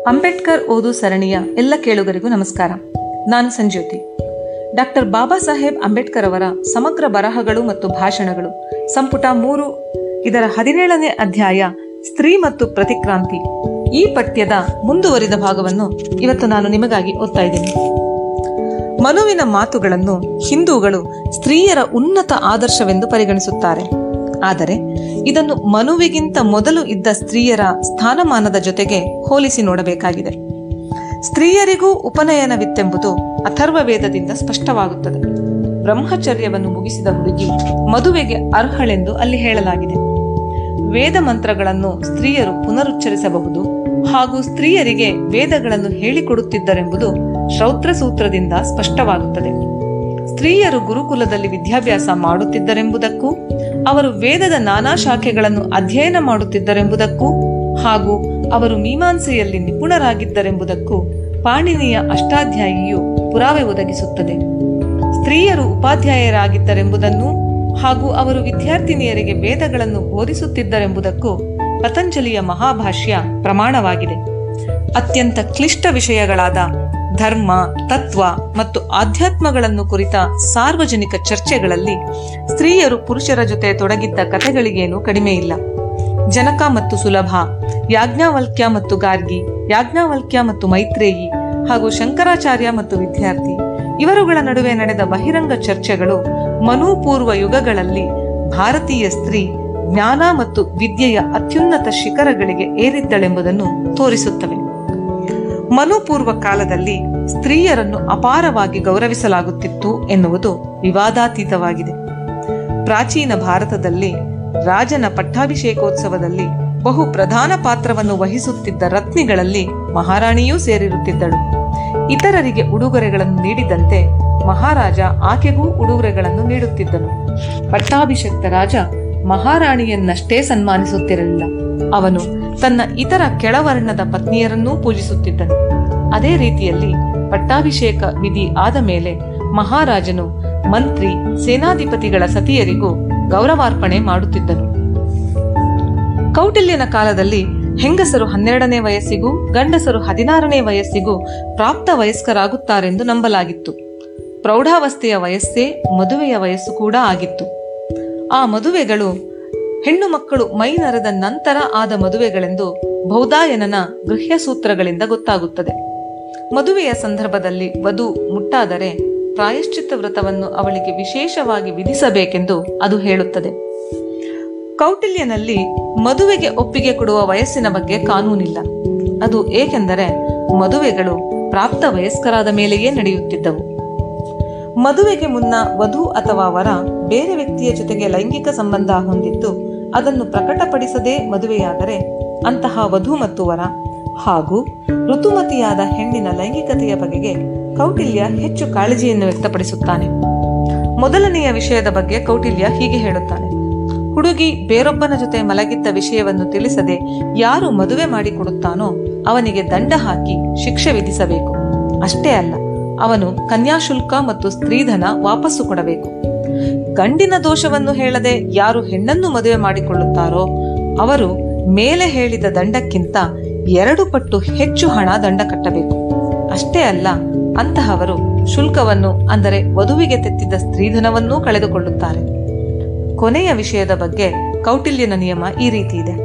ಅಂಬೇಡ್ಕರ್ ಓದು ಸರಣಿಯ ಎಲ್ಲ ಕೇಳುಗರಿಗೂ ನಮಸ್ಕಾರ ನಾನು ಸಂಜ್ಯೋತಿ ಡಾಕ್ಟರ್ ಬಾಬಾ ಸಾಹೇಬ್ ಅಂಬೇಡ್ಕರ್ ಅವರ ಸಮಗ್ರ ಬರಹಗಳು ಮತ್ತು ಭಾಷಣಗಳು ಸಂಪುಟ ಮೂರು ಇದರ ಹದಿನೇಳನೇ ಅಧ್ಯಾಯ ಸ್ತ್ರೀ ಮತ್ತು ಪ್ರತಿಕ್ರಾಂತಿ ಈ ಪಠ್ಯದ ಮುಂದುವರಿದ ಭಾಗವನ್ನು ಇವತ್ತು ನಾನು ನಿಮಗಾಗಿ ಓದ್ತಾ ಇದ್ದೇನೆ ಮನುವಿನ ಮಾತುಗಳನ್ನು ಹಿಂದೂಗಳು ಸ್ತ್ರೀಯರ ಉನ್ನತ ಆದರ್ಶವೆಂದು ಪರಿಗಣಿಸುತ್ತಾರೆ ಆದರೆ ಇದನ್ನು ಮನುವಿಗಿಂತ ಮೊದಲು ಇದ್ದ ಸ್ತ್ರೀಯರ ಸ್ಥಾನಮಾನದ ಜೊತೆಗೆ ಹೋಲಿಸಿ ನೋಡಬೇಕಾಗಿದೆ ಸ್ತ್ರೀಯರಿಗೂ ಉಪನಯನವಿತ್ತೆಂಬುದು ಅಥರ್ವ ವೇದದಿಂದ ಸ್ಪಷ್ಟವಾಗುತ್ತದೆ ಬ್ರಹ್ಮಚರ್ಯವನ್ನು ಮುಗಿಸಿದ ಹುಡುಗಿ ಮದುವೆಗೆ ಅರ್ಹಳೆಂದು ಅಲ್ಲಿ ಹೇಳಲಾಗಿದೆ ವೇದ ಮಂತ್ರಗಳನ್ನು ಸ್ತ್ರೀಯರು ಪುನರುಚ್ಚರಿಸಬಹುದು ಹಾಗೂ ಸ್ತ್ರೀಯರಿಗೆ ವೇದಗಳನ್ನು ಹೇಳಿಕೊಡುತ್ತಿದ್ದರೆಂಬುದು ಶ್ರೌತ್ರ ಸೂತ್ರದಿಂದ ಸ್ಪಷ್ಟವಾಗುತ್ತದೆ ಸ್ತ್ರೀಯರು ಗುರುಕುಲದಲ್ಲಿ ವಿದ್ಯಾಭ್ಯಾಸ ಮಾಡುತ್ತಿದ್ದರೆಂಬುದಕ್ಕೂ ಅವರು ವೇದದ ನಾನಾ ಶಾಖೆಗಳನ್ನು ಅಧ್ಯಯನ ಮಾಡುತ್ತಿದ್ದರೆಂಬುದಕ್ಕೂ ಹಾಗೂ ಅವರು ಮೀಮಾಂಸೆಯಲ್ಲಿ ನಿಪುಣರಾಗಿದ್ದರೆಂಬುದಕ್ಕೂ ಪಾಣಿನಿಯ ಅಷ್ಟಾಧ್ಯಾಯಿಯು ಪುರಾವೆ ಒದಗಿಸುತ್ತದೆ ಸ್ತ್ರೀಯರು ಉಪಾಧ್ಯಾಯರಾಗಿದ್ದರೆಂಬುದನ್ನು ಹಾಗೂ ಅವರು ವಿದ್ಯಾರ್ಥಿನಿಯರಿಗೆ ವೇದಗಳನ್ನು ಬೋಧಿಸುತ್ತಿದ್ದರೆಂಬುದಕ್ಕೂ ಪತಂಜಲಿಯ ಮಹಾಭಾಷ್ಯ ಪ್ರಮಾಣವಾಗಿದೆ ಅತ್ಯಂತ ಕ್ಲಿಷ್ಟ ವಿಷಯಗಳಾದ ಧರ್ಮ ತತ್ವ ಮತ್ತು ಆಧ್ಯಾತ್ಮಗಳನ್ನು ಕುರಿತ ಸಾರ್ವಜನಿಕ ಚರ್ಚೆಗಳಲ್ಲಿ ಸ್ತ್ರೀಯರು ಪುರುಷರ ಜೊತೆ ತೊಡಗಿದ್ದ ಕಥೆಗಳಿಗೇನೂ ಕಡಿಮೆ ಇಲ್ಲ ಜನಕ ಮತ್ತು ಸುಲಭ ಯಾಜ್ಞಾವಲ್ಕ್ಯ ಮತ್ತು ಗಾರ್ಗಿ ಯಾಜ್ಞಾವಲ್ಕ್ಯ ಮತ್ತು ಮೈತ್ರೇಯಿ ಹಾಗೂ ಶಂಕರಾಚಾರ್ಯ ಮತ್ತು ವಿದ್ಯಾರ್ಥಿ ಇವರುಗಳ ನಡುವೆ ನಡೆದ ಬಹಿರಂಗ ಚರ್ಚೆಗಳು ಮನೂಪೂರ್ವ ಯುಗಗಳಲ್ಲಿ ಭಾರತೀಯ ಸ್ತ್ರೀ ಜ್ಞಾನ ಮತ್ತು ವಿದ್ಯೆಯ ಅತ್ಯುನ್ನತ ಶಿಖರಗಳಿಗೆ ಏರಿದ್ದಳೆಂಬುದನ್ನು ತೋರಿಸುತ್ತವೆ ಮನುಪೂರ್ವ ಕಾಲದಲ್ಲಿ ಸ್ತ್ರೀಯರನ್ನು ಅಪಾರವಾಗಿ ಗೌರವಿಸಲಾಗುತ್ತಿತ್ತು ಎನ್ನುವುದು ವಿವಾದಾತೀತವಾಗಿದೆ ಪ್ರಾಚೀನ ಭಾರತದಲ್ಲಿ ರಾಜನ ಪಟ್ಟಾಭಿಷೇಕೋತ್ಸವದಲ್ಲಿ ಬಹು ಪ್ರಧಾನ ಪಾತ್ರವನ್ನು ವಹಿಸುತ್ತಿದ್ದ ರತ್ನಿಗಳಲ್ಲಿ ಮಹಾರಾಣಿಯೂ ಸೇರಿರುತ್ತಿದ್ದಳು ಇತರರಿಗೆ ಉಡುಗೊರೆಗಳನ್ನು ನೀಡಿದಂತೆ ಮಹಾರಾಜ ಆಕೆಗೂ ಉಡುಗೊರೆಗಳನ್ನು ನೀಡುತ್ತಿದ್ದನು ಪಟ್ಟಾಭಿಷಕ್ತ ರಾಜ ಮಹಾರಾಣಿಯನ್ನಷ್ಟೇ ಸನ್ಮಾನಿಸುತ್ತಿರಲಿಲ್ಲ ಅವನು ತನ್ನ ಇತರ ಕೆಳವರ್ಣದ ಪತ್ನಿಯರನ್ನೂ ಪೂಜಿಸುತ್ತಿದ್ದನು ಅದೇ ರೀತಿಯಲ್ಲಿ ಪಟ್ಟಾಭಿಷೇಕ ವಿಧಿ ಆದ ಮೇಲೆ ಮಹಾರಾಜನು ಮಂತ್ರಿ ಸೇನಾಧಿಪತಿಗಳ ಸತಿಯರಿಗೂ ಗೌರವಾರ್ಪಣೆ ಮಾಡುತ್ತಿದ್ದನು ಕೌಟಿಲ್ಯನ ಕಾಲದಲ್ಲಿ ಹೆಂಗಸರು ಹನ್ನೆರಡನೇ ವಯಸ್ಸಿಗೂ ಗಂಡಸರು ಹದಿನಾರನೇ ವಯಸ್ಸಿಗೂ ಪ್ರಾಪ್ತ ವಯಸ್ಕರಾಗುತ್ತಾರೆಂದು ನಂಬಲಾಗಿತ್ತು ಪ್ರೌಢಾವಸ್ಥೆಯ ವಯಸ್ಸೇ ಮದುವೆಯ ವಯಸ್ಸು ಕೂಡ ಆಗಿತ್ತು ಆ ಮದುವೆಗಳು ಹೆಣ್ಣು ಮಕ್ಕಳು ಮೈ ನರೆದ ನಂತರ ಆದ ಮದುವೆಗಳೆಂದು ಬೌದಾಯನನ ಗೃಹ್ಯ ಸೂತ್ರಗಳಿಂದ ಗೊತ್ತಾಗುತ್ತದೆ ಮದುವೆಯ ಸಂದರ್ಭದಲ್ಲಿ ವಧು ಮುಟ್ಟಾದರೆ ಪ್ರಾಯಶ್ಚಿತ್ತ ವ್ರತವನ್ನು ಅವಳಿಗೆ ವಿಶೇಷವಾಗಿ ವಿಧಿಸಬೇಕೆಂದು ಅದು ಹೇಳುತ್ತದೆ ಕೌಟಿಲ್ಯನಲ್ಲಿ ಮದುವೆಗೆ ಒಪ್ಪಿಗೆ ಕೊಡುವ ವಯಸ್ಸಿನ ಬಗ್ಗೆ ಕಾನೂನಿಲ್ಲ ಅದು ಏಕೆಂದರೆ ಮದುವೆಗಳು ಪ್ರಾಪ್ತ ವಯಸ್ಕರಾದ ಮೇಲೆಯೇ ನಡೆಯುತ್ತಿದ್ದವು ಮದುವೆಗೆ ಮುನ್ನ ವಧು ಅಥವಾ ವರ ಬೇರೆ ವ್ಯಕ್ತಿಯ ಜೊತೆಗೆ ಲೈಂಗಿಕ ಸಂಬಂಧ ಹೊಂದಿದ್ದು ಅದನ್ನು ಪ್ರಕಟಪಡಿಸದೆ ಮದುವೆಯಾದರೆ ಅಂತಹ ವಧು ಮತ್ತು ವರ ಹಾಗೂ ಋತುಮತಿಯಾದ ಹೆಣ್ಣಿನ ಲೈಂಗಿಕತೆಯ ಬಗೆಗೆ ಕೌಟಿಲ್ಯ ಹೆಚ್ಚು ಕಾಳಜಿಯನ್ನು ವ್ಯಕ್ತಪಡಿಸುತ್ತಾನೆ ಮೊದಲನೆಯ ವಿಷಯದ ಬಗ್ಗೆ ಕೌಟಿಲ್ಯ ಹೀಗೆ ಹೇಳುತ್ತಾನೆ ಹುಡುಗಿ ಬೇರೊಬ್ಬನ ಜೊತೆ ಮಲಗಿದ್ದ ವಿಷಯವನ್ನು ತಿಳಿಸದೆ ಯಾರು ಮದುವೆ ಮಾಡಿಕೊಡುತ್ತಾನೋ ಅವನಿಗೆ ದಂಡ ಹಾಕಿ ಶಿಕ್ಷೆ ವಿಧಿಸಬೇಕು ಅಷ್ಟೇ ಅಲ್ಲ ಅವನು ಕನ್ಯಾಶುಲ್ಕ ಮತ್ತು ಸ್ತ್ರೀಧನ ವಾಪಸ್ಸು ಕೊಡಬೇಕು ಗಂಡಿನ ದೋಷವನ್ನು ಹೇಳದೆ ಯಾರು ಹೆಣ್ಣನ್ನು ಮದುವೆ ಮಾಡಿಕೊಳ್ಳುತ್ತಾರೋ ಅವರು ಮೇಲೆ ಹೇಳಿದ ದಂಡಕ್ಕಿಂತ ಎರಡು ಪಟ್ಟು ಹೆಚ್ಚು ಹಣ ದಂಡ ಕಟ್ಟಬೇಕು ಅಷ್ಟೇ ಅಲ್ಲ ಅಂತಹವರು ಶುಲ್ಕವನ್ನು ಅಂದರೆ ವಧುವಿಗೆ ತೆತ್ತಿದ್ದ ಸ್ತ್ರೀಧನವನ್ನೂ ಕಳೆದುಕೊಳ್ಳುತ್ತಾರೆ ಕೊನೆಯ ವಿಷಯದ ಬಗ್ಗೆ ಕೌಟಿಲ್ಯನ ನಿಯಮ ಈ ರೀತಿ ಇದೆ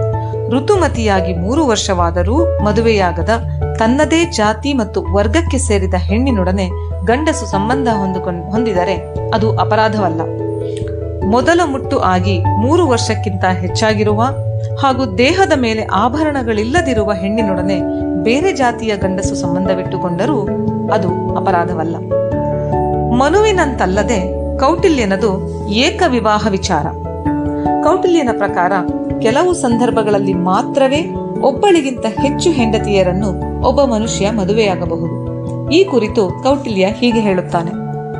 ಋತುಮತಿಯಾಗಿ ಮೂರು ವರ್ಷವಾದರೂ ಮದುವೆಯಾಗದ ತನ್ನದೇ ಜಾತಿ ಮತ್ತು ವರ್ಗಕ್ಕೆ ಸೇರಿದ ಹೆಣ್ಣಿನೊಡನೆ ಗಂಡಸು ಸಂಬಂಧ ಹೊಂದಿಕೊಂಡು ಹೊಂದಿದರೆ ಅದು ಅಪರಾಧವಲ್ಲ ಮೊದಲ ಮುಟ್ಟು ಆಗಿ ಮೂರು ವರ್ಷಕ್ಕಿಂತ ಹೆಚ್ಚಾಗಿರುವ ಹಾಗೂ ದೇಹದ ಮೇಲೆ ಆಭರಣಗಳಿಲ್ಲದಿರುವ ಹೆಣ್ಣಿನೊಡನೆ ಬೇರೆ ಜಾತಿಯ ಗಂಡಸು ಸಂಬಂಧವಿಟ್ಟುಕೊಂಡರೂ ಅದು ಅಪರಾಧವಲ್ಲ ಮನುವಿನಂತಲ್ಲದೆ ಕೌಟಿಲ್ಯನದು ಏಕ ವಿವಾಹ ವಿಚಾರ ಕೌಟಿಲ್ಯನ ಪ್ರಕಾರ ಕೆಲವು ಸಂದರ್ಭಗಳಲ್ಲಿ ಮಾತ್ರವೇ ಒಬ್ಬಳಿಗಿಂತ ಹೆಚ್ಚು ಹೆಂಡತಿಯರನ್ನು ಒಬ್ಬ ಮನುಷ್ಯ ಮದುವೆಯಾಗಬಹುದು ಈ ಕುರಿತು ಕೌಟಿಲ್ಯ ಹೀಗೆ ಹೇಳುತ್ತಾನೆ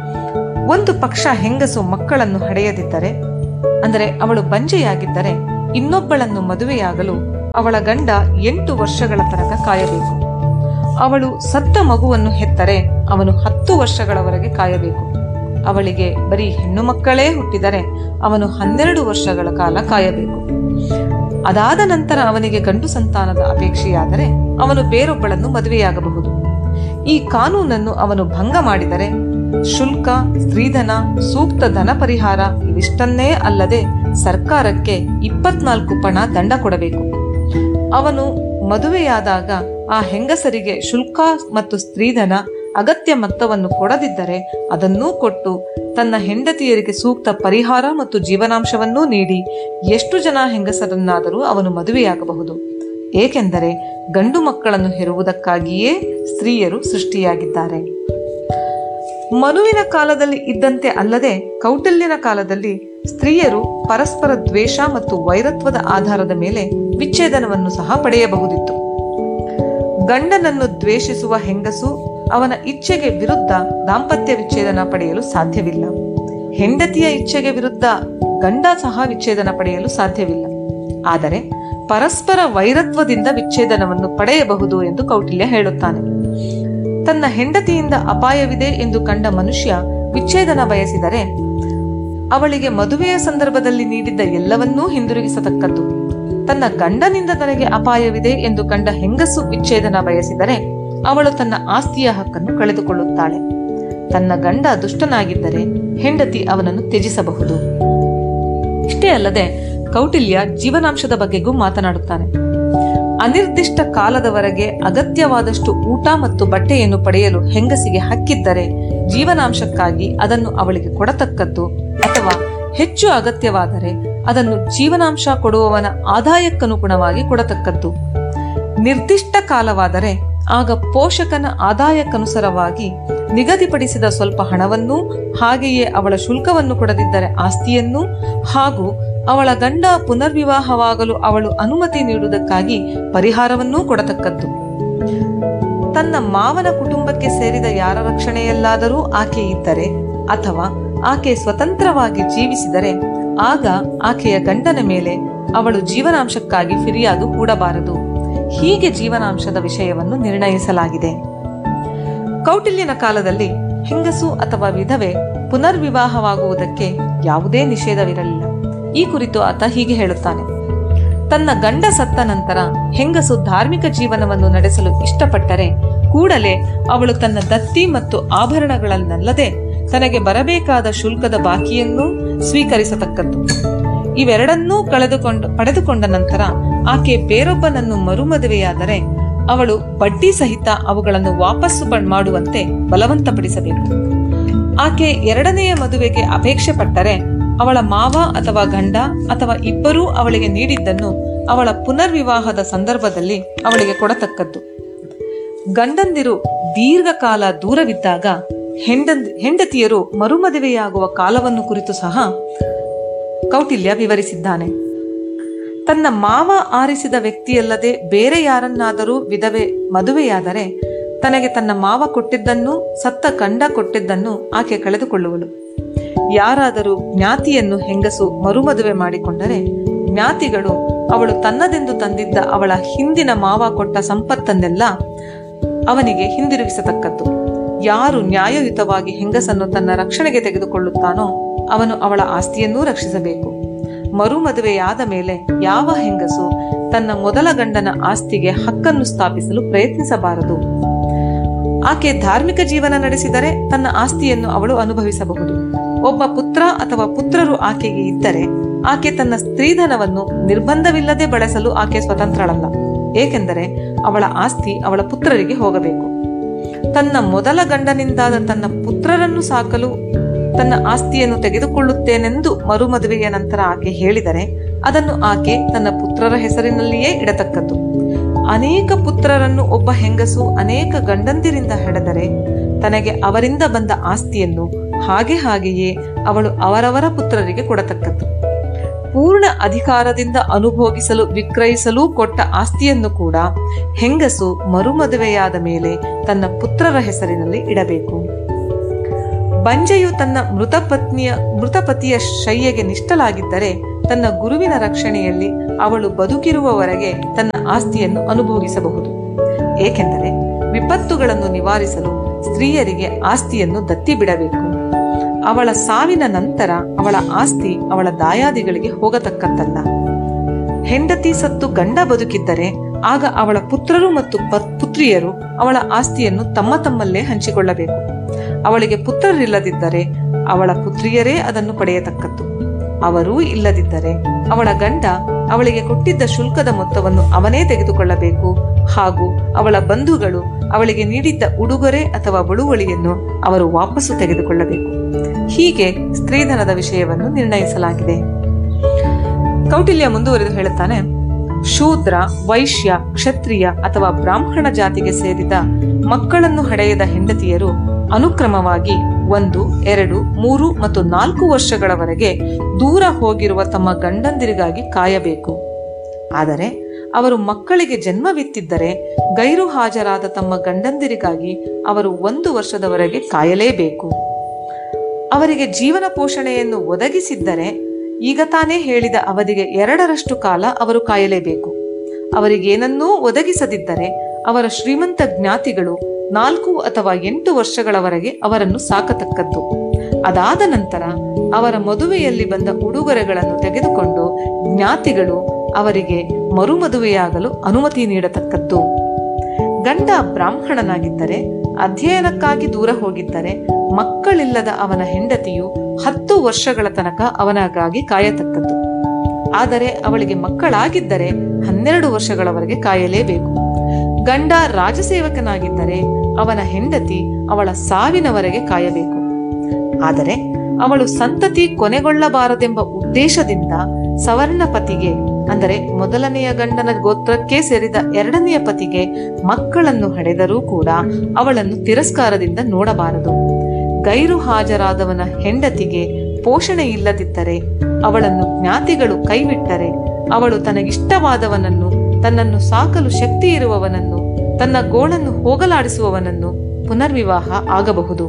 ಒಂದು ಪಕ್ಷ ಹೆಂಗಸು ಮಕ್ಕಳನ್ನು ಹಡೆಯದಿದ್ದರೆ ಅಂದರೆ ಅವಳು ಬಂಜೆಯಾಗಿದ್ದರೆ ಇನ್ನೊಬ್ಬಳನ್ನು ಮದುವೆಯಾಗಲು ಅವಳ ಗಂಡ ಎಂಟು ವರ್ಷಗಳ ತನಕ ಕಾಯಬೇಕು ಅವಳು ಸತ್ತ ಮಗುವನ್ನು ಹೆತ್ತರೆ ಅವನು ಹತ್ತು ವರ್ಷಗಳವರೆಗೆ ಕಾಯಬೇಕು ಅವಳಿಗೆ ಬರೀ ಹೆಣ್ಣು ಮಕ್ಕಳೇ ಹುಟ್ಟಿದರೆ ಅವನು ಹನ್ನೆರಡು ವರ್ಷಗಳ ಕಾಲ ಕಾಯಬೇಕು ಅದಾದ ನಂತರ ಅವನಿಗೆ ಗಂಡು ಸಂತಾನದ ಅಪೇಕ್ಷೆಯಾದರೆ ಅವನು ಬೇರೊಬ್ಬಳನ್ನು ಮದುವೆಯಾಗಬಹುದು ಈ ಕಾನೂನನ್ನು ಅವನು ಭಂಗ ಮಾಡಿದರೆ ಶುಲ್ಕ ಸ್ತ್ರೀಧನ ಸೂಕ್ತ ಧನ ಪರಿಹಾರ ಇವಿಷ್ಟನ್ನೇ ಅಲ್ಲದೆ ಸರ್ಕಾರಕ್ಕೆ ಇಪ್ಪತ್ನಾಲ್ಕು ಪಣ ದಂಡ ಕೊಡಬೇಕು ಅವನು ಮದುವೆಯಾದಾಗ ಆ ಹೆಂಗಸರಿಗೆ ಶುಲ್ಕ ಮತ್ತು ಸ್ತ್ರೀಧನ ಅಗತ್ಯ ಮೊತ್ತವನ್ನು ಕೊಡದಿದ್ದರೆ ಅದನ್ನೂ ಕೊಟ್ಟು ತನ್ನ ಹೆಂಡತಿಯರಿಗೆ ಸೂಕ್ತ ಪರಿಹಾರ ಮತ್ತು ಜೀವನಾಂಶವನ್ನೂ ನೀಡಿ ಎಷ್ಟು ಜನ ಹೆಂಗಸರನ್ನಾದರೂ ಅವನು ಮದುವೆಯಾಗಬಹುದು ಏಕೆಂದರೆ ಗಂಡು ಮಕ್ಕಳನ್ನು ಹೆರುವುದಕ್ಕಾಗಿಯೇ ಸ್ತ್ರೀಯರು ಸೃಷ್ಟಿಯಾಗಿದ್ದಾರೆ ಮನುವಿನ ಕಾಲದಲ್ಲಿ ಇದ್ದಂತೆ ಅಲ್ಲದೆ ಕೌಟಿಲ್ಯನ ಕಾಲದಲ್ಲಿ ಸ್ತ್ರೀಯರು ಪರಸ್ಪರ ದ್ವೇಷ ಮತ್ತು ವೈರತ್ವದ ಆಧಾರದ ಮೇಲೆ ವಿಚ್ಛೇದನವನ್ನು ಸಹ ಪಡೆಯಬಹುದಿತ್ತು ಗಂಡನನ್ನು ದ್ವೇಷಿಸುವ ಹೆಂಗಸು ಅವನ ಇಚ್ಛೆಗೆ ವಿರುದ್ಧ ದಾಂಪತ್ಯ ವಿಚ್ಛೇದನ ಪಡೆಯಲು ಸಾಧ್ಯವಿಲ್ಲ ಹೆಂಡತಿಯ ಇಚ್ಛೆಗೆ ವಿರುದ್ಧ ಗಂಡ ಸಹ ವಿಚ್ಛೇದನ ಪಡೆಯಲು ಸಾಧ್ಯವಿಲ್ಲ ಆದರೆ ಪರಸ್ಪರ ವೈರತ್ವದಿಂದ ವಿಚ್ಛೇದನವನ್ನು ಪಡೆಯಬಹುದು ಎಂದು ಕೌಟಿಲ್ಯ ಹೇಳುತ್ತಾನೆ ತನ್ನ ಹೆಂಡತಿಯಿಂದ ಅಪಾಯವಿದೆ ಎಂದು ಕಂಡ ಮನುಷ್ಯ ವಿಚ್ಛೇದನ ಬಯಸಿದರೆ ಅವಳಿಗೆ ಮದುವೆಯ ಸಂದರ್ಭದಲ್ಲಿ ನೀಡಿದ್ದ ಎಲ್ಲವನ್ನೂ ಹಿಂದಿರುಗಿಸತಕ್ಕದ್ದು ತನ್ನ ಗಂಡನಿಂದ ತನಗೆ ಅಪಾಯವಿದೆ ಎಂದು ಕಂಡ ಹೆಂಗಸು ವಿಚ್ಛೇದನ ಬಯಸಿದರೆ ಅವಳು ತನ್ನ ಆಸ್ತಿಯ ಹಕ್ಕನ್ನು ಕಳೆದುಕೊಳ್ಳುತ್ತಾಳೆ ತನ್ನ ಗಂಡ ದುಷ್ಟನಾಗಿದ್ದರೆ ಹೆಂಡತಿ ಅವನನ್ನು ತ್ಯಜಿಸಬಹುದು ಇಷ್ಟೇ ಅಲ್ಲದೆ ಕೌಟಿಲ್ಯ ಜೀವನಾಂಶದ ಬಗ್ಗೆಗೂ ಮಾತನಾಡುತ್ತಾನೆ ಅನಿರ್ದಿಷ್ಟ ಕಾಲದವರೆಗೆ ಅಗತ್ಯವಾದಷ್ಟು ಊಟ ಮತ್ತು ಬಟ್ಟೆಯನ್ನು ಪಡೆಯಲು ಹೆಂಗಸಿಗೆ ಹಕ್ಕಿದ್ದರೆ ಜೀವನಾಂಶಕ್ಕಾಗಿ ಅದನ್ನು ಅವಳಿಗೆ ಕೊಡತಕ್ಕದ್ದು ಅಥವಾ ಹೆಚ್ಚು ಅಗತ್ಯವಾದರೆ ಅದನ್ನು ಜೀವನಾಂಶ ಕೊಡುವವನ ಆದಾಯಕ್ಕನುಗುಣವಾಗಿ ಕೊಡತಕ್ಕದ್ದು ನಿರ್ದಿಷ್ಟ ಕಾಲವಾದರೆ ಆಗ ಪೋಷಕನ ಆದಾಯಕ್ಕನುಸಾರವಾಗಿ ನಿಗದಿಪಡಿಸಿದ ಸ್ವಲ್ಪ ಹಣವನ್ನೂ ಹಾಗೆಯೇ ಅವಳ ಶುಲ್ಕವನ್ನು ಕೊಡದಿದ್ದರೆ ಆಸ್ತಿಯನ್ನೂ ಹಾಗೂ ಅವಳ ಗಂಡ ಪುನರ್ವಿವಾಹವಾಗಲು ಅವಳು ಅನುಮತಿ ನೀಡುವುದಕ್ಕಾಗಿ ಪರಿಹಾರವನ್ನೂ ಕೊಡತಕ್ಕದ್ದು ತನ್ನ ಮಾವನ ಕುಟುಂಬಕ್ಕೆ ಸೇರಿದ ಯಾರ ರಕ್ಷಣೆಯಲ್ಲಾದರೂ ಆಕೆ ಇದ್ದರೆ ಅಥವಾ ಆಕೆ ಸ್ವತಂತ್ರವಾಗಿ ಜೀವಿಸಿದರೆ ಆಗ ಆಕೆಯ ಗಂಡನ ಮೇಲೆ ಅವಳು ಜೀವನಾಂಶಕ್ಕಾಗಿ ಫಿರ್ಯಾದು ಹೂಡಬಾರದು ಹೀಗೆ ಜೀವನಾಂಶದ ವಿಷಯವನ್ನು ನಿರ್ಣಯಿಸಲಾಗಿದೆ ಕೌಟಿಲ್ಯನ ಕಾಲದಲ್ಲಿ ಹೆಂಗಸು ಅಥವಾ ವಿಧವೆ ಪುನರ್ವಿವಾಹವಾಗುವುದಕ್ಕೆ ಯಾವುದೇ ನಿಷೇಧವಿರಲಿಲ್ಲ ಈ ಕುರಿತು ಆತ ಹೀಗೆ ಹೇಳುತ್ತಾನೆ ತನ್ನ ಗಂಡ ಸತ್ತ ನಂತರ ಹೆಂಗಸು ಧಾರ್ಮಿಕ ಜೀವನವನ್ನು ನಡೆಸಲು ಇಷ್ಟಪಟ್ಟರೆ ಕೂಡಲೇ ಅವಳು ತನ್ನ ದತ್ತಿ ಮತ್ತು ಆಭರಣಗಳನ್ನಲ್ಲದೆ ತನಗೆ ಬರಬೇಕಾದ ಶುಲ್ಕದ ಬಾಕಿಯನ್ನೂ ಸ್ವೀಕರಿಸತಕ್ಕದ್ದು ಇವೆರಡನ್ನೂ ಕಳೆದುಕೊಂಡು ಪಡೆದುಕೊಂಡ ನಂತರ ಆಕೆ ಬೇರೊಬ್ಬನನ್ನು ಮರುಮದುವೆಯಾದರೆ ಅವಳು ಬಡ್ಡಿ ಸಹಿತ ಅವುಗಳನ್ನು ವಾಪಸ್ಸು ಬ- ಮಾಡುವಂತೆ ಬಲವಂತಪಡಿಸಬೇಕು ಆಕೆ ಎರಡನೆಯ ಮದುವೆಗೆ ಅಪೇಕ್ಷೆ ಪಟ್ಟರೆ ಅವಳ ಮಾವ ಅಥವಾ ಗಂಡ ಅಥವಾ ಇಬ್ಬರೂ ಅವಳಿಗೆ ನೀಡಿದ್ದನ್ನು ಅವಳ ಪುನರ್ವಿವಾಹದ ಸಂದರ್ಭದಲ್ಲಿ ಅವಳಿಗೆ ಕೊಡತಕ್ಕದ್ದು ಗಂಡಂದಿರು ದೀರ್ಘಕಾಲ ದೂರವಿದ್ದಾಗ ಹೆಂಡನ್ ಹೆಂಡತಿಯರು ಮರುಮದುವೆಯಾಗುವ ಕಾಲವನ್ನು ಕುರಿತು ಸಹ ಕೌಟಿಲ್ಯ ವಿವರಿಸಿದ್ದಾನೆ ತನ್ನ ಮಾವ ಆರಿಸಿದ ವ್ಯಕ್ತಿಯಲ್ಲದೆ ಬೇರೆ ಯಾರನ್ನಾದರೂ ವಿಧವೆ ಮದುವೆಯಾದರೆ ತನಗೆ ತನ್ನ ಮಾವ ಕೊಟ್ಟಿದ್ದನ್ನು ಸತ್ತ ಗಂಡ ಕೊಟ್ಟಿದ್ದನ್ನು ಆಕೆ ಕಳೆದುಕೊಳ್ಳುವಳು ಯಾರಾದರೂ ಜ್ಞಾತಿಯನ್ನು ಹೆಂಗಸು ಮರುಮದುವೆ ಮಾಡಿಕೊಂಡರೆ ಜ್ಞಾತಿಗಳು ಅವಳು ತನ್ನದೆಂದು ತಂದಿದ್ದ ಅವಳ ಹಿಂದಿನ ಮಾವ ಕೊಟ್ಟ ಸಂಪತ್ತನ್ನೆಲ್ಲ ಅವನಿಗೆ ಹಿಂದಿರುಗಿಸತಕ್ಕದ್ದು ಯಾರು ನ್ಯಾಯಯುತವಾಗಿ ಹೆಂಗಸನ್ನು ತನ್ನ ರಕ್ಷಣೆಗೆ ತೆಗೆದುಕೊಳ್ಳುತ್ತಾನೋ ಅವನು ಅವಳ ಆಸ್ತಿಯನ್ನೂ ರಕ್ಷಿಸಬೇಕು ಮರುಮದುವೆಯಾದ ಮೇಲೆ ಯಾವ ಹೆಂಗಸು ತನ್ನ ಮೊದಲ ಗಂಡನ ಆಸ್ತಿಗೆ ಹಕ್ಕನ್ನು ಸ್ಥಾಪಿಸಲು ಪ್ರಯತ್ನಿಸಬಾರದು ಆಕೆ ಧಾರ್ಮಿಕ ಜೀವನ ನಡೆಸಿದರೆ ತನ್ನ ಆಸ್ತಿಯನ್ನು ಅವಳು ಅನುಭವಿಸಬಹುದು ಒಬ್ಬ ಪುತ್ರ ಅಥವಾ ಪುತ್ರರು ಆಕೆಗೆ ಇದ್ದರೆ ಆಕೆ ತನ್ನ ಸ್ತ್ರೀಧನವನ್ನು ನಿರ್ಬಂಧವಿಲ್ಲದೆ ಬಳಸಲು ಆಕೆ ಸ್ವತಂತ್ರಳಲ್ಲ ಏಕೆಂದರೆ ಅವಳ ಆಸ್ತಿ ಅವಳ ಪುತ್ರರಿಗೆ ಹೋಗಬೇಕು ತನ್ನ ಮೊದಲ ಗಂಡನಿಂದಾದ ತನ್ನ ಪುತ್ರರನ್ನು ಸಾಕಲು ತನ್ನ ಆಸ್ತಿಯನ್ನು ತೆಗೆದುಕೊಳ್ಳುತ್ತೇನೆಂದು ಮರುಮದುವೆಯ ನಂತರ ಆಕೆ ಹೇಳಿದರೆ ಅದನ್ನು ಆಕೆ ತನ್ನ ಪುತ್ರರ ಹೆಸರಿನಲ್ಲಿಯೇ ಇಡತಕ್ಕದ್ದು ಅನೇಕ ಪುತ್ರರನ್ನು ಒಬ್ಬ ಹೆಂಗಸು ಅನೇಕ ಗಂಡಂದಿರಿಂದ ಹೆಡೆದರೆ ತನಗೆ ಅವರಿಂದ ಬಂದ ಆಸ್ತಿಯನ್ನು ಹಾಗೆ ಹಾಗೆಯೇ ಅವಳು ಅವರವರ ಪುತ್ರರಿಗೆ ಕೊಡತಕ್ಕದ್ದು ಪೂರ್ಣ ಅಧಿಕಾರದಿಂದ ಅನುಭೋಗಿಸಲು ವಿಕ್ರಯಿಸಲು ಕೊಟ್ಟ ಆಸ್ತಿಯನ್ನು ಕೂಡ ಹೆಂಗಸು ಮರುಮದುವೆಯಾದ ಮೇಲೆ ತನ್ನ ಪುತ್ರರ ಹೆಸರಿನಲ್ಲಿ ಇಡಬೇಕು ಬಂಜೆಯು ತನ್ನ ಮೃತ ಪತ್ನಿಯ ಮೃತಪತಿಯ ಶಯ್ಯೆಗೆ ನಿಷ್ಠಲಾಗಿದ್ದರೆ ತನ್ನ ಗುರುವಿನ ರಕ್ಷಣೆಯಲ್ಲಿ ಅವಳು ಬದುಕಿರುವವರೆಗೆ ತನ್ನ ಆಸ್ತಿಯನ್ನು ಅನುಭೋಗಿಸಬಹುದು ಏಕೆಂದರೆ ವಿಪತ್ತುಗಳನ್ನು ನಿವಾರಿಸಲು ಸ್ತ್ರೀಯರಿಗೆ ಆಸ್ತಿಯನ್ನು ದತ್ತಿ ಬಿಡಬೇಕು ಅವಳ ಸಾವಿನ ನಂತರ ಅವಳ ಆಸ್ತಿ ಅವಳ ದಾಯಾದಿಗಳಿಗೆ ಹೋಗತಕ್ಕದ್ದಲ್ಲ ಹೆಂಡತಿ ಸತ್ತು ಗಂಡ ಬದುಕಿದ್ದರೆ ಆಗ ಅವಳ ಪುತ್ರರು ಮತ್ತು ಪ- ಪುತ್ರಿಯರು ಅವಳ ಆಸ್ತಿಯನ್ನು ತಮ್ಮ ತಮ್ಮಲ್ಲೇ ಹಂಚಿಕೊಳ್ಳಬೇಕು ಅವಳಿಗೆ ಪುತ್ರರಿಲ್ಲದಿದ್ದರೆ ಅವಳ ಪುತ್ರಿಯರೇ ಅದನ್ನು ಪಡೆಯತಕ್ಕದ್ದು ಅವರೂ ಇಲ್ಲದಿದ್ದರೆ ಅವಳ ಗಂಡ ಅವಳಿಗೆ ಕೊಟ್ಟಿದ್ದ ಶುಲ್ಕದ ಮೊತ್ತವನ್ನು ಅವನೇ ತೆಗೆದುಕೊಳ್ಳಬೇಕು ಹಾಗೂ ಅವಳ ಬಂಧುಗಳು ಅವಳಿಗೆ ನೀಡಿದ್ದ ಉಡುಗೊರೆ ಅಥವಾ ಬಳುವಳಿಯನ್ನು ಅವರು ವಾಪಸ್ಸು ತೆಗೆದುಕೊಳ್ಳಬೇಕು ಹೀಗೆ ಸ್ತ್ರೀಧನದ ವಿಷಯವನ್ನು ನಿರ್ಣಯಿಸಲಾಗಿದೆ ಕೌಟಿಲ್ಯ ಮುಂದುವರೆದು ಹೇಳುತ್ತಾನೆ ಶೂದ್ರ ವೈಶ್ಯ ಕ್ಷತ್ರಿಯ ಅಥವಾ ಬ್ರಾಹ್ಮಣ ಜಾತಿಗೆ ಸೇರಿದ ಮಕ್ಕಳನ್ನು ಹಡೆಯದ ಹೆಂಡತಿಯರು ಅನುಕ್ರಮವಾಗಿ ಒಂದು ಎರಡು ಮೂರು ಮತ್ತು ನಾಲ್ಕು ವರ್ಷಗಳವರೆಗೆ ದೂರ ಹೋಗಿರುವ ತಮ್ಮ ಗಂಡಂದಿರಿಗಾಗಿ ಕಾಯಬೇಕು ಆದರೆ ಅವರು ಮಕ್ಕಳಿಗೆ ಜನ್ಮವಿತ್ತಿದ್ದರೆ ಗೈರು ಹಾಜರಾದ ತಮ್ಮ ಗಂಡಂದಿರಿಗಾಗಿ ಅವರು ಒಂದು ವರ್ಷದವರೆಗೆ ಕಾಯಲೇಬೇಕು ಅವರಿಗೆ ಜೀವನ ಪೋಷಣೆಯನ್ನು ಒದಗಿಸಿದ್ದರೆ ಈಗ ತಾನೇ ಹೇಳಿದ ಅವಧಿಗೆ ಎರಡರಷ್ಟು ಕಾಲ ಅವರು ಕಾಯಲೇಬೇಕು ಅವರಿಗೇನನ್ನೂ ಒದಗಿಸದಿದ್ದರೆ ಅವರ ಶ್ರೀಮಂತ ಜ್ಞಾತಿಗಳು ನಾಲ್ಕು ಅಥವಾ ಎಂಟು ವರ್ಷಗಳವರೆಗೆ ಅವರನ್ನು ಸಾಕತಕ್ಕದ್ದು ಅದಾದ ನಂತರ ಅವರ ಮದುವೆಯಲ್ಲಿ ಬಂದ ಉಡುಗೊರೆಗಳನ್ನು ತೆಗೆದುಕೊಂಡು ಜ್ಞಾತಿಗಳು ಅವರಿಗೆ ಮರುಮದುವೆಯಾಗಲು ಅನುಮತಿ ನೀಡತಕ್ಕದ್ದು ಗಂಡ ಬ್ರಾಹ್ಮಣನಾಗಿದ್ದರೆ ಅಧ್ಯಯನಕ್ಕಾಗಿ ದೂರ ಹೋಗಿದ್ದರೆ ಮಕ್ಕಳಿಲ್ಲದ ಅವನ ಹೆಂಡತಿಯು ಹತ್ತು ವರ್ಷಗಳ ತನಕ ಅವನಿಗಾಗಿ ಕಾಯತಕ್ಕದ್ದು ಆದರೆ ಅವಳಿಗೆ ಮಕ್ಕಳಾಗಿದ್ದರೆ ಹನ್ನೆರಡು ವರ್ಷಗಳವರೆಗೆ ಕಾಯಲೇಬೇಕು ಗಂಡ ರಾಜಸೇವಕನಾಗಿದ್ದರೆ ಅವನ ಹೆಂಡತಿ ಅವಳ ಸಾವಿನವರೆಗೆ ಕಾಯಬೇಕು ಆದರೆ ಅವಳು ಸಂತತಿ ಕೊನೆಗೊಳ್ಳಬಾರದೆಂಬ ಉದ್ದೇಶದಿಂದ ಸವರ್ಣ ಪತಿಗೆ ಅಂದರೆ ಮೊದಲನೆಯ ಗಂಡನ ಗೋತ್ರಕ್ಕೆ ಸೇರಿದ ಎರಡನೆಯ ಪತಿಗೆ ಮಕ್ಕಳನ್ನು ಹಡೆದರೂ ಕೂಡ ಅವಳನ್ನು ತಿರಸ್ಕಾರದಿಂದ ನೋಡಬಾರದು ಗೈರು ಹಾಜರಾದವನ ಹೆಂಡತಿಗೆ ಪೋಷಣೆ ಇಲ್ಲದಿದ್ದರೆ ಅವಳನ್ನು ಜ್ಞಾತಿಗಳು ಕೈಬಿಟ್ಟರೆ ಅವಳು ತನಗಿಷ್ಟವಾದವನನ್ನು ತನ್ನನ್ನು ಸಾಕಲು ಶಕ್ತಿ ಇರುವವನನ್ನು ತನ್ನ ಗೋಳನ್ನು ಹೋಗಲಾಡಿಸುವವನನ್ನು ಪುನರ್ವಿವಾಹ ಆಗಬಹುದು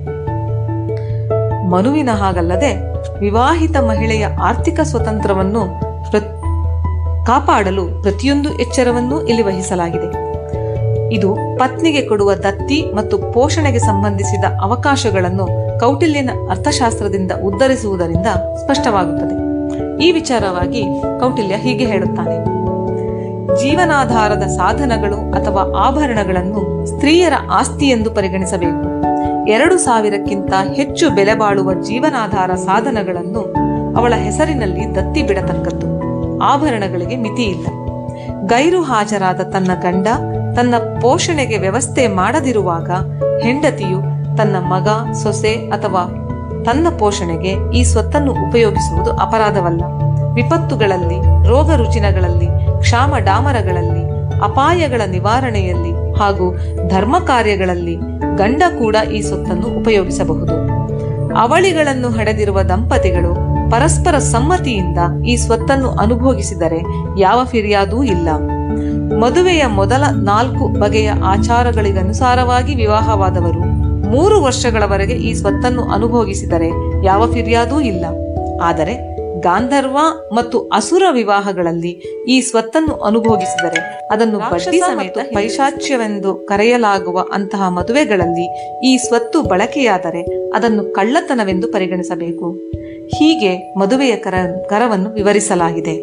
ಮನುವಿನ ಹಾಗಲ್ಲದೆ ವಿವಾಹಿತ ಮಹಿಳೆಯ ಆರ್ಥಿಕ ಸ್ವತಂತ್ರವನ್ನು ಪ್ರ- ಕಾಪಾಡಲು ಪ್ರತಿಯೊಂದು ಎಚ್ಚರವನ್ನೂ ಇಲ್ಲಿ ವಹಿಸಲಾಗಿದೆ ಇದು ಪತ್ನಿಗೆ ಕೊಡುವ ದತ್ತಿ ಮತ್ತು ಪೋಷಣೆಗೆ ಸಂಬಂಧಿಸಿದ ಅವಕಾಶಗಳನ್ನು ಕೌಟಿಲ್ಯನ ಅರ್ಥಶಾಸ್ತ್ರದಿಂದ ಉದ್ಧರಿಸುವುದರಿಂದ ಸ್ಪಷ್ಟವಾಗುತ್ತದೆ ಈ ವಿಚಾರವಾಗಿ ಕೌಟಿಲ್ಯ ಹೀಗೆ ಹೇಳುತ್ತಾನೆ ಜೀವನಾಧಾರದ ಸಾಧನಗಳು ಅಥವಾ ಆಭರಣಗಳನ್ನು ಸ್ತ್ರೀಯರ ಆಸ್ತಿ ಎಂದು ಪರಿಗಣಿಸಬೇಕು ಎರಡು ಸಾವಿರಕ್ಕಿಂತ ಹೆಚ್ಚು ಬೆಲೆ ಬಾಳುವ ಜೀವನಾಧಾರ ಸಾಧನಗಳನ್ನು ಅವಳ ಹೆಸರಿನಲ್ಲಿ ದತ್ತಿ ಬಿಡತಕ್ಕದ್ದು ಆಭರಣಗಳಿಗೆ ಮಿತಿ ಇಲ್ಲ ಗೈರು ಹಾಜರಾದ ತನ್ನ ಗಂಡ ತನ್ನ ಪೋಷಣೆಗೆ ವ್ಯವಸ್ಥೆ ಮಾಡದಿರುವಾಗ ಹೆಂಡತಿಯು ತನ್ನ ಮಗ ಸೊಸೆ ಅಥವಾ ತನ್ನ ಪೋಷಣೆಗೆ ಈ ಸ್ವತ್ತನ್ನು ಉಪಯೋಗಿಸುವುದು ಅಪರಾಧವಲ್ಲ ವಿಪತ್ತುಗಳಲ್ಲಿ ರೋಗ ರುಜಿನಗಳಲ್ಲಿ ಕ್ಷಾಮ ಡಾಮರಗಳಲ್ಲಿ ಅಪಾಯಗಳ ನಿವಾರಣೆಯಲ್ಲಿ ಹಾಗೂ ಧರ್ಮ ಕಾರ್ಯಗಳಲ್ಲಿ ಗಂಡ ಕೂಡ ಈ ಸ್ವತ್ತನ್ನು ಉಪಯೋಗಿಸಬಹುದು ಅವಳಿಗಳನ್ನು ಹಡೆದಿರುವ ದಂಪತಿಗಳು ಪರಸ್ಪರ ಸಮ್ಮತಿಯಿಂದ ಈ ಸ್ವತ್ತನ್ನು ಅನುಭೋಗಿಸಿದರೆ ಯಾವ ಫಿರ್ಯಾದೂ ಇಲ್ಲ ಮದುವೆಯ ಮೊದಲ ನಾಲ್ಕು ಬಗೆಯ ಆಚಾರಗಳಿಗನುಸಾರವಾಗಿ ವಿವಾಹವಾದವರು ಮೂರು ವರ್ಷಗಳವರೆಗೆ ಈ ಸ್ವತ್ತನ್ನು ಅನುಭೋಗಿಸಿದರೆ ಯಾವ ಫಿರ್ಯಾದೂ ಇಲ್ಲ ಆದರೆ ಗಾಂಧರ್ವ ಮತ್ತು ಅಸುರ ವಿವಾಹಗಳಲ್ಲಿ ಈ ಸ್ವತ್ತನ್ನು ಅನುಭೋಗಿಸಿದರೆ ಅದನ್ನು ಬಡ್ಡಿ ಸಮೇತ ಪೈಶಾಚ್ಯವೆಂದು ಕರೆಯಲಾಗುವ ಅಂತಹ ಮದುವೆಗಳಲ್ಲಿ ಈ ಸ್ವತ್ತು ಬಳಕೆಯಾದರೆ ಅದನ್ನು ಕಳ್ಳತನವೆಂದು ಪರಿಗಣಿಸಬೇಕು ಹೀಗೆ ಮದುವೆಯ ಕರ ಕರವನ್ನು ವಿವರಿಸಲಾಗಿದೆ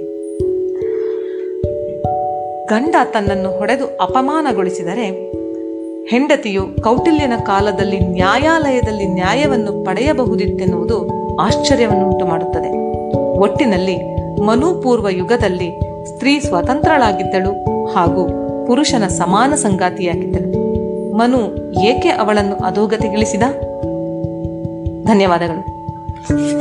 ಗಂಡ ತನ್ನನ್ನು ಹೊಡೆದು ಅಪಮಾನಗೊಳಿಸಿದರೆ ಹೆಂಡತಿಯು ಕೌಟಿಲ್ಯನ ಕಾಲದಲ್ಲಿ ನ್ಯಾಯಾಲಯದಲ್ಲಿ ನ್ಯಾಯವನ್ನು ಪಡೆಯಬಹುದಿತ್ತೆನ್ನುವುದು ಆಶ್ಚರ್ಯವನ್ನುಂಟು ಮಾಡುತ್ತದೆ ಒಟ್ಟಿನಲ್ಲಿ ಮನುಪೂರ್ವ ಯುಗದಲ್ಲಿ ಸ್ತ್ರೀ ಸ್ವತಂತ್ರಳಾಗಿದ್ದಳು ಹಾಗೂ ಪುರುಷನ ಸಮಾನ ಸಂಗಾತಿಯಾಗಿದ್ದಳು ಮನು ಏಕೆ ಅವಳನ್ನು ಅಧೋಗತಿಗಿಳಿಸಿದ ಧನ್ಯವಾದಗಳು